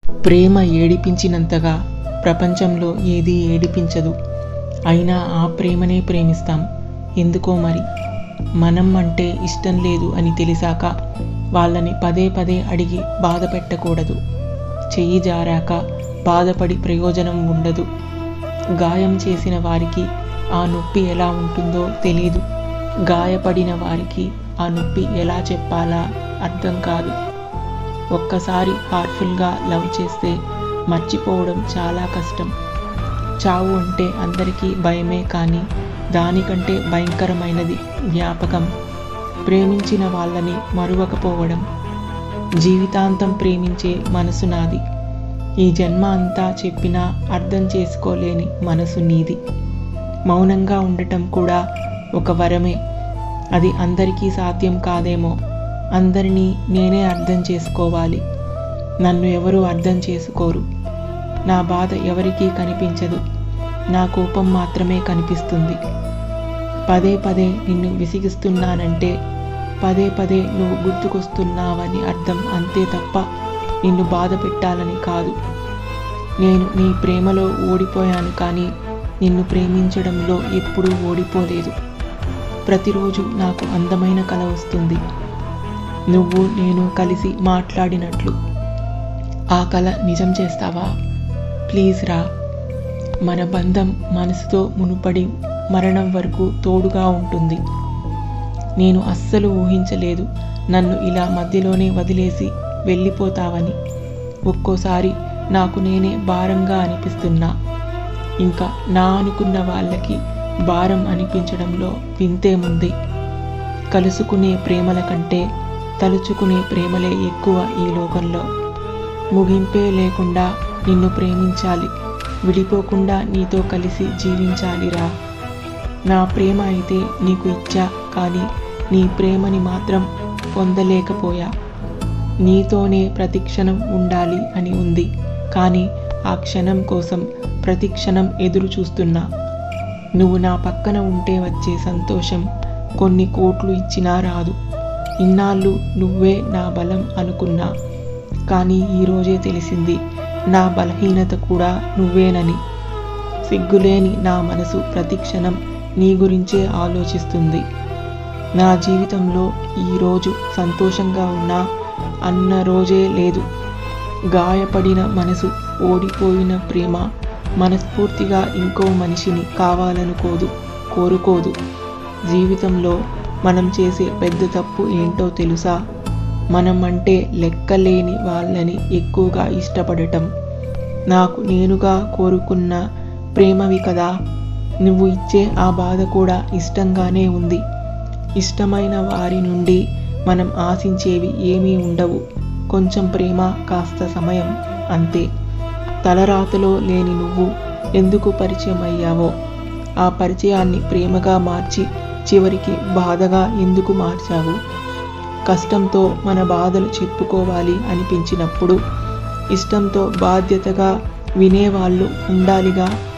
ప్రేమ ఏడిపించినంతగా ప్రపంచంలో ఏది ఏడిపించదు అయినా ఆ ప్రేమనే ప్రేమిస్తాం ఎందుకో మరి మనం అంటే ఇష్టం లేదు అని తెలిసాక వాళ్ళని పదే పదే అడిగి బాధ పెట్టకూడదు చెయ్యి జారాక బాధపడి ప్రయోజనం ఉండదు గాయం చేసిన వారికి ఆ నొప్పి ఎలా ఉంటుందో తెలీదు గాయపడిన వారికి ఆ నొప్పి ఎలా చెప్పాలా అర్థం కాదు ఒక్కసారి హార్ట్ఫుల్గా లవ్ చేస్తే మర్చిపోవడం చాలా కష్టం చావు అంటే అందరికీ భయమే కానీ దానికంటే భయంకరమైనది జ్ఞాపకం ప్రేమించిన వాళ్ళని మరువకపోవడం జీవితాంతం ప్రేమించే మనసు నాది ఈ జన్మ అంతా చెప్పినా అర్థం చేసుకోలేని మనసు నీది మౌనంగా ఉండటం కూడా ఒక వరమే అది అందరికీ సాధ్యం కాదేమో అందరినీ నేనే అర్థం చేసుకోవాలి నన్ను ఎవరూ అర్థం చేసుకోరు నా బాధ ఎవరికీ కనిపించదు నా కోపం మాత్రమే కనిపిస్తుంది పదే పదే నిన్ను విసిగిస్తున్నానంటే పదే పదే నువ్వు గుర్తుకొస్తున్నావని అర్థం అంతే తప్ప నిన్ను బాధ పెట్టాలని కాదు నేను నీ ప్రేమలో ఓడిపోయాను కానీ నిన్ను ప్రేమించడంలో ఎప్పుడూ ఓడిపోలేదు ప్రతిరోజు నాకు అందమైన కల వస్తుంది నువ్వు నేను కలిసి మాట్లాడినట్లు ఆ కల నిజం చేస్తావా ప్లీజ్ రా మన బంధం మనసుతో మునుపడి మరణం వరకు తోడుగా ఉంటుంది నేను అస్సలు ఊహించలేదు నన్ను ఇలా మధ్యలోనే వదిలేసి వెళ్ళిపోతావని ఒక్కోసారి నాకు నేనే భారంగా అనిపిస్తున్నా ఇంకా నా అనుకున్న వాళ్ళకి భారం అనిపించడంలో వింతేముంది కలుసుకునే ప్రేమల కంటే తలుచుకునే ప్రేమలే ఎక్కువ ఈ లోకంలో ముగింపే లేకుండా నిన్ను ప్రేమించాలి విడిపోకుండా నీతో కలిసి జీవించాలిరా నా ప్రేమ అయితే నీకు ఇచ్చా కానీ నీ ప్రేమని మాత్రం పొందలేకపోయా నీతోనే ప్రతి క్షణం ఉండాలి అని ఉంది కానీ ఆ క్షణం కోసం ప్రతి క్షణం ఎదురు చూస్తున్నా నువ్వు నా పక్కన ఉంటే వచ్చే సంతోషం కొన్ని కోట్లు ఇచ్చినా రాదు ఇన్నాళ్ళు నువ్వే నా బలం అనుకున్నా కానీ ఈరోజే తెలిసింది నా బలహీనత కూడా నువ్వేనని సిగ్గులేని నా మనసు ప్రతి క్షణం నీ గురించే ఆలోచిస్తుంది నా జీవితంలో ఈరోజు సంతోషంగా ఉన్నా అన్న రోజే లేదు గాయపడిన మనసు ఓడిపోయిన ప్రేమ మనస్ఫూర్తిగా ఇంకో మనిషిని కావాలనుకోదు కోరుకోదు జీవితంలో మనం చేసే పెద్ద తప్పు ఏంటో తెలుసా మనం అంటే లెక్కలేని వాళ్ళని ఎక్కువగా ఇష్టపడటం నాకు నేనుగా కోరుకున్న ప్రేమవి కదా నువ్వు ఇచ్చే ఆ బాధ కూడా ఇష్టంగానే ఉంది ఇష్టమైన వారి నుండి మనం ఆశించేవి ఏమీ ఉండవు కొంచెం ప్రేమ కాస్త సమయం అంతే తలరాతలో లేని నువ్వు ఎందుకు పరిచయం అయ్యావో ఆ పరిచయాన్ని ప్రేమగా మార్చి చివరికి బాధగా ఎందుకు మార్చావు కష్టంతో మన బాధలు చెప్పుకోవాలి అనిపించినప్పుడు ఇష్టంతో బాధ్యతగా వినేవాళ్ళు ఉండాలిగా